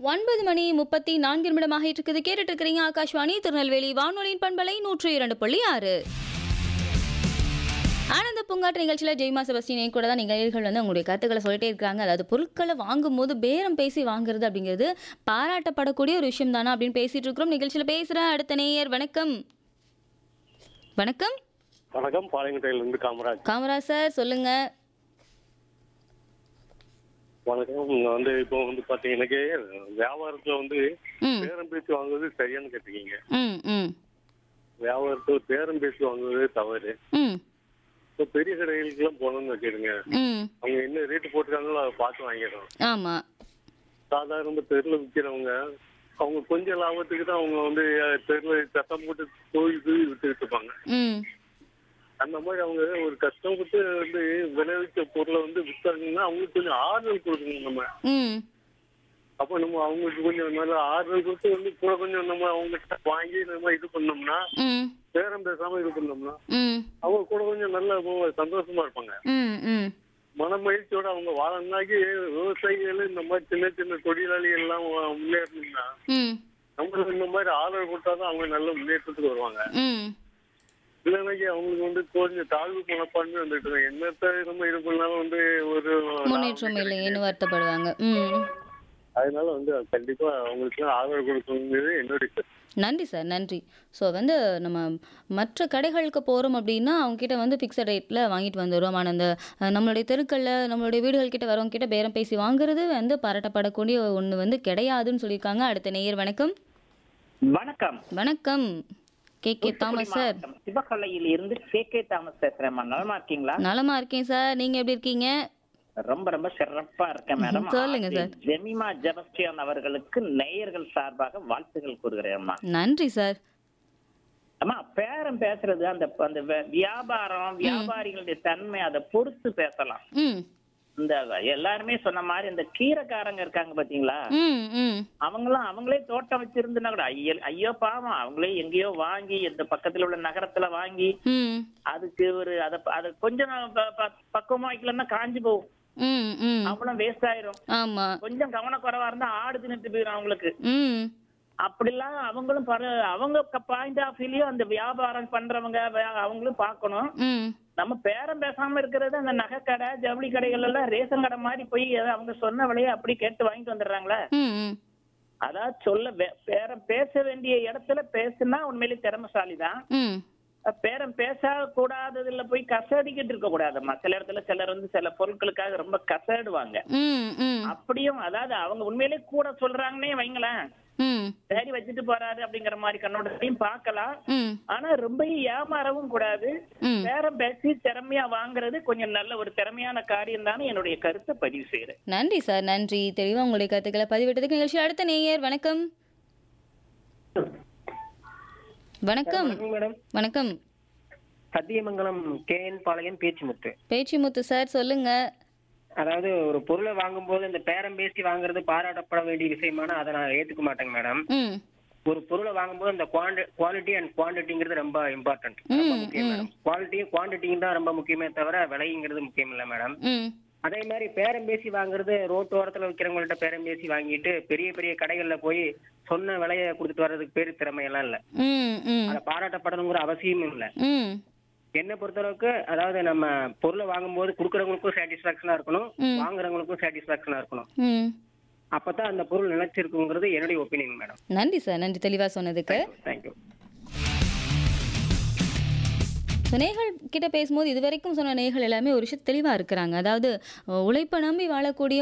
ஒன்பது மணி முப்பத்தி நான்கு நிமிடமாக இருக்குது கேட்டுட்டு இருக்கிறீங்க ஆகாஷ்வாணி திருநெல்வேலி வானொலியின் பண்பலை நூற்றி இரண்டு புள்ளி ஆறு ஆனந்த பூங்காற்று நிகழ்ச்சியில் ஜெய்மா செபஸ்டின் கூட தான் நிகழ்ச்சிகள் வந்து உங்களுடைய கருத்துக்களை சொல்லிட்டே இருக்காங்க அதாவது பொருட்களை வாங்கும்போது பேரம் பேசி வாங்குறது அப்படிங்கிறது பாராட்டப்படக்கூடிய ஒரு விஷயம் தானா அப்படின்னு பேசிட்டு இருக்கிறோம் நிகழ்ச்சியில் பேசுகிறேன் அடுத்த நேயர் வணக்கம் வணக்கம் வணக்கம் பாளையங்கோட்டையில இருந்து காமராஜ் காமராஜ் சார் சொல்லுங்க வணக்கம் இங்க வந்து இப்போ வந்து பாத்தீங்கன்னாக்கே வியாபாரத்துல வந்து ம் பேரம் பேசி வாங்குறது சரியானு கேட்டிருக்கீங்க ம் ம் வியாபாரத்துல பேரம் பேசி வாங்குறது தவறு ம் இப்போ பெரிய கடைகளுக்கு எல்லாம் போனோம்னு வச்சுருங்க ம் அவங்க என்ன ரேட்டு போட்டுருக்காங்களோ அதை பார்த்து வாங்கிடுறோம் ஆமாம் சாதாரண தெருவில் விற்கிறவங்க அவங்க கொஞ்சம் லாபத்துக்கு தான் அவங்க வந்து தெருவில் சத்தம் போட்டு தூவி தூவி வித்துக்கிட்டு இருப்பாங்க ம் அந்த மாதிரி அவங்க ஒரு கஷ்டப்பட்டு வந்து விளைவிச்ச பொருளை வந்து வித்தாங்கன்னா அவங்களுக்கு கொஞ்சம் ஆறுதல் கொடுக்கணும் நம்ம ம் அப்போ நம்ம அவங்களுக்கு கொஞ்சம் நல்ல ஆறுதல் கொடுத்து வந்து கூட கொஞ்சம் நம்ம அவங்ககிட்ட வாங்கி நம்ம இது பண்ணோம்னா ம் பேரம் பேசாம இது பண்ணோம்னா ம் அவங்க கூட கொஞ்சம் நல்ல அவங்க சந்தோஷமா இருப்பாங்க ம் ம் மன மகிழ்ச்சியோட அவங்க வாழனாக்கி விவசாயிகள் இந்த மாதிரி சின்ன சின்ன தொழிலாளிகள் எல்லாம் முன்னேறணும்னா ம் நம்மளுக்கு இந்த மாதிரி ஆதரவு கொடுத்தாதான் அவங்க நல்ல முன்னேற்றத்துக்கு வருவாங்க ம் இல்லைனாக்கி அவங்களுக்கு வந்து கொஞ்சம் தாழ்வு மனப்பான்மை வந்துட்டு இருக்கு. என்னத்த நம்ம இது பண்ணாலும் வந்து ஒரு முன்னேற்றம் இல்லையேன்னு வருத்தப்படுவாங்க ம் அதனால வந்து கண்டிப்பா அவங்களுக்கு ஆதரவு கொடுக்கணுங்கிறது என்னுடைய கருத்து. நன்றி சார் நன்றி ஸோ வந்து நம்ம மற்ற கடைகளுக்கு போகிறோம் அப்படின்னா அவங்ககிட்ட வந்து ஃபிக்ஸட் ரேட்டில் வாங்கிட்டு வந்துடுவோம் ஆனால் அந்த அஹ், நம்மளுடைய தெருக்களில் நம்மளுடைய வீடுகள் கிட்ட வரவங்க கிட்ட பேரம் பேசி வாங்குறது வந்து பாராட்டப்படக்கூடிய ஒன்று வந்து கிடையாதுன்னு சொல்லியிருக்காங்க அடுத்த நேயர் வணக்கம் வணக்கம் வணக்கம் கே கே தாமஸ் சார் மாவட்டம் சிவகலையில் இருந்து கே கே தாமஸ் பேசுறேன் நலமா இருக்கீங்களா நலமா இருக்கேன் சார் நீங்கள் எப்படி இருக்கீங்க ரொம்ப ரொம்ப சிறப்பா இருக்கேன் மேடம் சொல்லுங்க சார். ஜெமிமா ஜெபஸ்டியான் அவர்களுக்கு நேயர்கள் சார்பாக வாழ்த்துகள் கூறுகிறேன் அம்மா நன்றி சார் அம்மா பேரம் பேசுறது அந்த அந்த வே- வியாபாரம் வியாபாரிகளுடைய தன்மை அதை பொறுத்து பேசலாம் ம் இந்த எல்லாருமே சொன்ன மாதிரி இந்த கீரைக்காரங்க இருக்காங்க பாத்தீங்களா ம் ம் அவங்களாம் அவங்களே தோட்டம் வச்சிருந்தா கூட ஐயோ ஐயோ பாவம் அவங்களே எங்கேயோ வாங்கி இந்த பக்கத்துல உள்ள நகரத்துல வாங்கி ம் அதுக்கு ஒரு அத அத கொஞ்சம் நான் ப- ப- பக்குவமா வைக்கலன்னா காஞ்சு போகும் ம் ம் அவ்வளவு வேஸ்ட் ஆயிரும் ஆமாம் கொஞ்சம் கவனக்குறைவா இருந்தா ஆடு தின்னுட்டு போயிடும் அவங்களுக்கு ம் அப்படிலாம் அவங்களும் பர அவங்க பாயிண்ட் ஆஃப் வியூலயும் அந்த வியாபாரம் பண்றவங்க வே- அவங்களும் பார்க்கணும் ம் நம்ம பேரம் பேசாம இருக்கிறது அந்த நகை கடை ஜவுளி கடைகள் எல்லாம் ரேஷன் கடை மாதிரி போய் ஏதோ அவங்க சொன்ன விலையை அப்படி கேட்டு வாங்கிட்டு வந்துடுறாங்களே ம் ம் அதாவது சொல்ல வே- பேரம் பேச வேண்டிய இடத்துல பேசுனா உண்மையிலேயே திறமைசாலி தான் ம் பேரம் பேச கூடாததுல போய் கசடிக்கிட்டு இருக்க கூடாதும்மா சில இடத்துல சிலர் வந்து சில பொருட்களுக்காக ரொம்ப கசடுவாங்க ம் ம் அப்படியும் அதாவது அவங்க உண்மையிலே கூட சொல்றாங்கன்னே வைங்களேன் ம் சரி வச்சுட்டு போறாரு அப்படிங்கிற மாதிரி கண்ணோட்டத்தையும் பார்க்கலாம் ம் ஆனா ரொம்ப ஏமாறவும் கூடாது ம் பேரம் பேசி திறமையா வாங்குறது கொஞ்சம் நல்ல ஒரு திறமையான காரியம் தானே என்னுடைய கருத்தை பதிவு செய்யறேன் நன்றி சார் நன்றி தெளிவாக உங்களுடைய கருத்துக்களை பதிவிட்டதுக்கு நிகழ்ச்சி அடுத்த நேயர் வணக்கம் வணக்கம் மேடம் வணக்கம் சத்தியமங்கலம் கேஎன் பாளையம் பேச்சுமுத்து பேச்சிமுத்து சார் சொல்லுங்க அதாவது ஒரு பொருளை வாங்கும்போது இந்த பேரம் பேசி வாங்குறது பாராட்டப்பட வேண்டிய விஷயமான அதை நான் ஏத்துக்க மாட்டேங்க மேடம் ம் ஒரு பொருளை வாங்கும்போது இந்த குவாலிட்டி அண்ட் குவான்டிட்டிங்கிறது ரொம்ப இம்பார்ட்டன்ட் ரொம்ப முக்கியம் மேடம் குவாலிட்டியும் குவான்டிட்டியும் தான் ரொம்ப முக்கியமே தவிர விலைங்கிறது முக்கியம் இல்லை மேடம் ம் அதே மாதிரி பேரம் பேசி வாங்குறது ரோட்டோரத்துல விற்கிறவங்கள்ட்ட பேரம் பேசி வாங்கிட்டு பெரிய பெரிய கடைகள்ல போய் சொன்ன விலையை கொடுத்துட்டு வர்றதுக்கு பேரு திறமையெல்லாம் இல்ல ம் ம் அதை பாராட்டப்படணுங்கிற அவசியமும் இல்லை ம் என்னை பொறுத்தளவுக்கு அதாவது நம்ம பொருளை வாங்கும்போது கொடுக்கறவங்களுக்கும் சாட்டிஸ்பாக்சனா இருக்கணும் ம். வாங்குறவங்களுக்கும் சாட்டிஸ்பாக்சனா இருக்கணும் ம் அப்பதான் அந்த பொருள் நிலைச்சிருக்குங்கிறது என்னுடைய ஒப்பீனியன் மேடம் நன்றி சார் நன்றி தெளிவாக சொன்னதுக்கு தேங்க்யூ ஸோ நேர்கள் கிட்ட பேசும்போது இது வரைக்கும் சொன்ன நேர்கள் எல்லாமே ஒரு விஷயம் தெளிவாக இருக்கிறாங்க அதாவது அஹ், உழைப்பை நம்பி வாழக்கூடிய